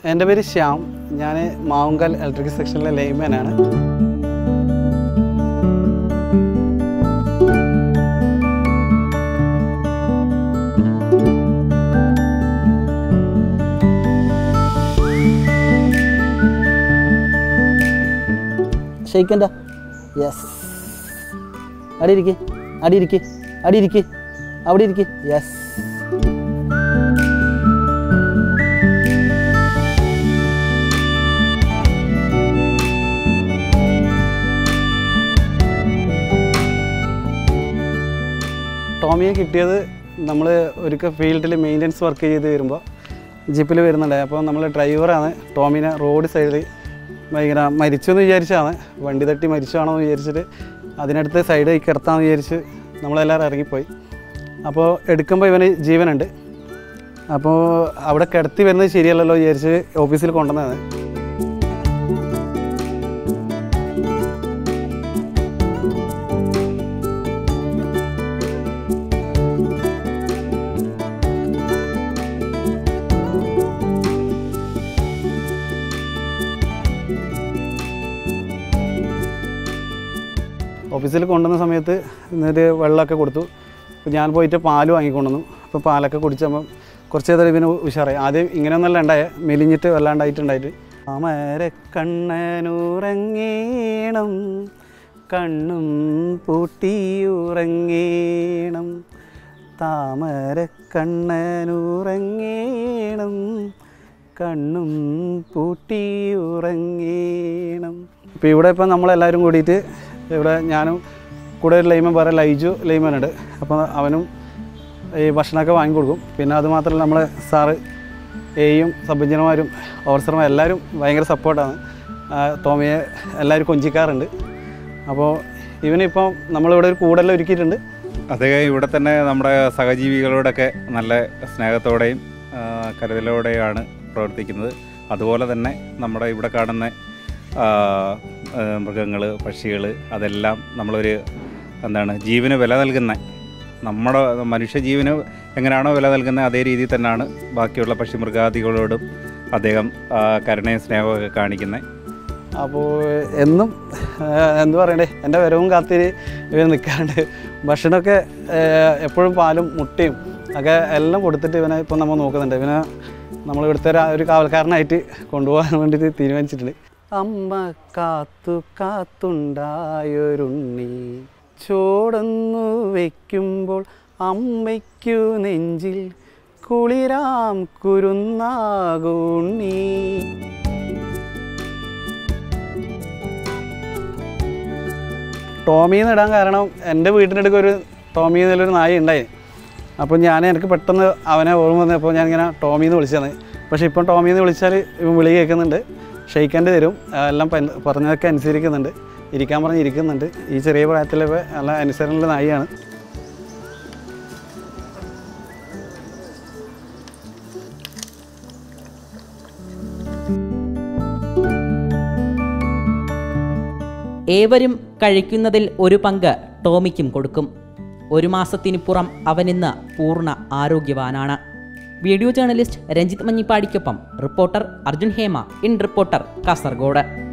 എൻ്റെ പേര് ശ്യാം ഞാൻ മാവുങ്കൽ ഇലക്ട്രിക് സെക്ഷനിലെ ലൈൻമാനാണ് ഷെയ്ക്കണ്ട യെസ് അടി ഇരിക്ക് അടി ഇരിക്ക് അടി ഇരിക്ക് അവിടെ ഇരിക്ക് യെസ് ടോമിയെ കിട്ടിയത് നമ്മൾ ഒരിക്കൽ ഫീൽഡിൽ മെയിൻ്റനൻസ് വർക്ക് ചെയ്ത് വരുമ്പോൾ ജീപ്പിൽ വരുന്നുണ്ട് അപ്പോൾ നമ്മൾ ഡ്രൈവറാണ് ടോമിനെ റോഡ് സൈഡിൽ ഭയങ്കര മരിച്ചു എന്ന് വിചാരിച്ചാണ് വണ്ടി തട്ടി മരിച്ചാണോ എന്ന് വിചാരിച്ചിട്ട് അതിനടുത്ത് സൈഡ് കിടത്താമെന്ന് വിചാരിച്ച് നമ്മളെല്ലാവരും ഇറങ്ങിപ്പോയി അപ്പോൾ എടുക്കുമ്പോൾ ഇവന് ജീവനുണ്ട് അപ്പോൾ അവിടെ കിടത്തി വരുന്നത് ശരിയല്ലല്ലോ വിചാരിച്ച് ഓഫീസിൽ കൊണ്ടുവന്നതാണ് ഓഫീസിൽ കൊണ്ടുവന്ന സമയത്ത് എന്നിട്ട് വെള്ളമൊക്കെ കൊടുത്തു അപ്പോൾ ഞാൻ പോയിട്ട് പാല് വാങ്ങിക്കൊണ്ടുവന്നു അപ്പോൾ പാലൊക്കെ കുടിച്ചപ്പോൾ കുറച്ച് നേരം ഇവന് ഉഷാറായി ആദ്യം ഇങ്ങനെയൊന്നല്ല ഉണ്ടായ മെലിഞ്ഞിട്ട് വല്ലാണ്ടായിട്ടുണ്ടായിട്ട് അമരക്കണ്ണനുറങ്ങീണം കണ്ണും പൂട്ടിയുറങ്ങീണം താമരക്കണ്ണനുറങ്ങീണം കണ്ണും പൂട്ടിയുറങ്ങീണം ഇപ്പോൾ ഇവിടെ ഇപ്പം നമ്മളെല്ലാവരും കൂടിയിട്ട് ഇവിടെ ഞാനും കൂടെ ഒരു ലൈമൻ വേറെ ലൈജു ലൈമനുണ്ട് അപ്പോൾ അവനും ഈ ഭക്ഷണമൊക്കെ വാങ്ങിക്കൊടുക്കും പിന്നെ അത് മാത്രമല്ല നമ്മളെ സാറ് എയും സബ് എഞ്ചിനീയർമാരും ഓഫീസർമാരും എല്ലാവരും ഭയങ്കര സപ്പോർട്ടാണ് ടോമിയെ എല്ലാവരും കൊഞ്ചിക്കാറുണ്ട് അപ്പോൾ ഇവനിപ്പം നമ്മളിവിടെ ഒരു കൂടെല്ലാം ഒരുക്കിയിട്ടുണ്ട് അദ്ദേഹം ഇവിടെ തന്നെ നമ്മുടെ സഹജീവികളോടൊക്കെ നല്ല സ്നേഹത്തോടെയും ആ, കരുതലോടെയാണ് പ്രവർത്തിക്കുന്നത് അതുപോലെ തന്നെ നമ്മുടെ ഇവിടെ കാണുന്ന മൃഗങ്ങൾ പക്ഷികൾ അതെല്ലാം നമ്മളൊരു എന്താണ് ജീവന് വില നൽകുന്ന നമ്മുടെ മനുഷ്യജീവന് എങ്ങനെയാണോ വില നൽകുന്നത് അതേ രീതിയിൽ തന്നെയാണ് ബാക്കിയുള്ള പക്ഷി മൃഗാദികളോടും അദ്ദേഹം ആ, കരുണയും സ്നേഹമൊക്കെ കാണിക്കുന്നത് അപ്പോൾ എന്നും എന്തു പറയണ്ടേ എൻ്റെ വരവും കാത്തിരി ഇവൻ നിൽക്കാണ്ട് ഭക്ഷണമൊക്കെ എപ്പോഴും പാലും മുട്ടയും ഒക്കെ എല്ലാം കൊടുത്തിട്ട് ഇവനെ ഇപ്പം നമ്മൾ നോക്കുന്നുണ്ട് ഇവനെ നമ്മൾ ഇവിടുത്തെ ഒരു- ഒരു കാവൽക്കാരനായിട്ട് കൊണ്ടുപോകാൻ വേണ്ടിയിട്ട് തീരുമാനിച്ചിട്ടുണ്ട് അമ്മ കാത്തു കാത്തുണ്ടായൊരുണ്ണി ചോടന്നു വയ്ക്കുമ്പോൾ അമ്മയ്ക്കു നെഞ്ചിൽ കുളിരാം കുരുന്നാകുണ്ണി ടോമി എന്ന് ഇടാൻ കാരണം എൻ്റെ വീട്ടിൻ്റെ അടുക്ക് ഒരു ടോമി എന്നുള്ളൊരു നായ ഉണ്ടായി അപ്പോൾ ഞാൻ എനിക്ക് പെട്ടെന്ന് അവനെ ഓർമ്മ വന്നപ്പോൾ ഞാൻ ഇങ്ങനെ ടോമി എന്ന് വിളിച്ചതാണ് പക്ഷേ ഇപ്പം ടോമി എന്ന് വിളിച്ചാൽ ഇവൻ വിളി കേൾക്കുന്നുണ്ട് ഷെയ്ക്കാൻ്റെ തരും ആ, എല്ലാം പൻ- പറഞ്ഞതൊക്കെ അനുസരിക്കുന്നുണ്ട് ഇരിക്കാൻ പറഞ്ഞ് ഇരിക്കുന്നുണ്ട് ഈ ചെറിയ പ്രായത്തിലൊക്കെ നല്ല അനുസരണമുള്ള നായിയാണ് ഏവരും കഴിക്കുന്നതിൽ ഒരു പങ്ക് ടോമിക്കും കൊടുക്കും ഒരു മാസത്തിനുപുറം അവനിന്ന് പൂർണ്ണ ആരോഗ്യവാനാണ് വീഡിയോ ജേർണലിസ്റ്റ് രഞ്ജിത്ത് മഞ്ഞിപ്പാടിക്കൊപ്പം റിപ്പോർട്ടർ അർജുൻ ഹേമ ഇൻ റിപ്പോർട്ടർ കാസർഗോഡ്